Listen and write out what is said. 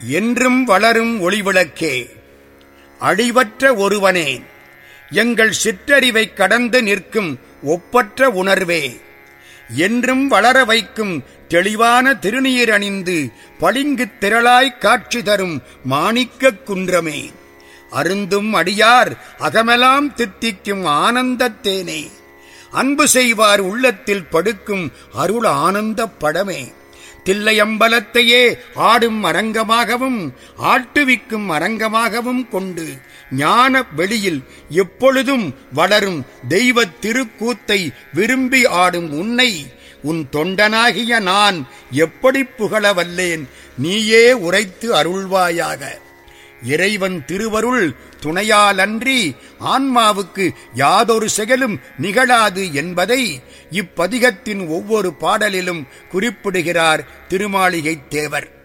என்றும் வளரும் ஒளிவிளக்கே அழிவற்ற ஒருவனே எங்கள் சிற்றறிவைக் கடந்து நிற்கும் ஒப்பற்ற உணர்வே என்றும் வளர வைக்கும் தெளிவான திருநீர் அணிந்து பளிங்குத் திரளாய் காட்சி தரும் மாணிக்கக் குன்றமே அருந்தும் அடியார் அகமெலாம் தித்திக்கும் ஆனந்தத் தேனே அன்பு செய்வார் உள்ளத்தில் படுக்கும் அருள் ஆனந்தப் படமே தில்லையம்பலத்தையே ஆடும் அரங்கமாகவும் ஆட்டுவிக்கும் அரங்கமாகவும் கொண்டு ஞான வெளியில் எப்பொழுதும் வளரும் தெய்வத் திருக்கூத்தை விரும்பி ஆடும் உன்னை உன் தொண்டனாகிய நான் எப்படி புகழ வல்லேன் நீயே உரைத்து அருள்வாயாக இறைவன் திருவருள் துணையாலன்றி ஆன்மாவுக்கு யாதொரு செயலும் நிகழாது என்பதை இப்பதிகத்தின் ஒவ்வொரு பாடலிலும் குறிப்பிடுகிறார் திருமாளிகைத் தேவர்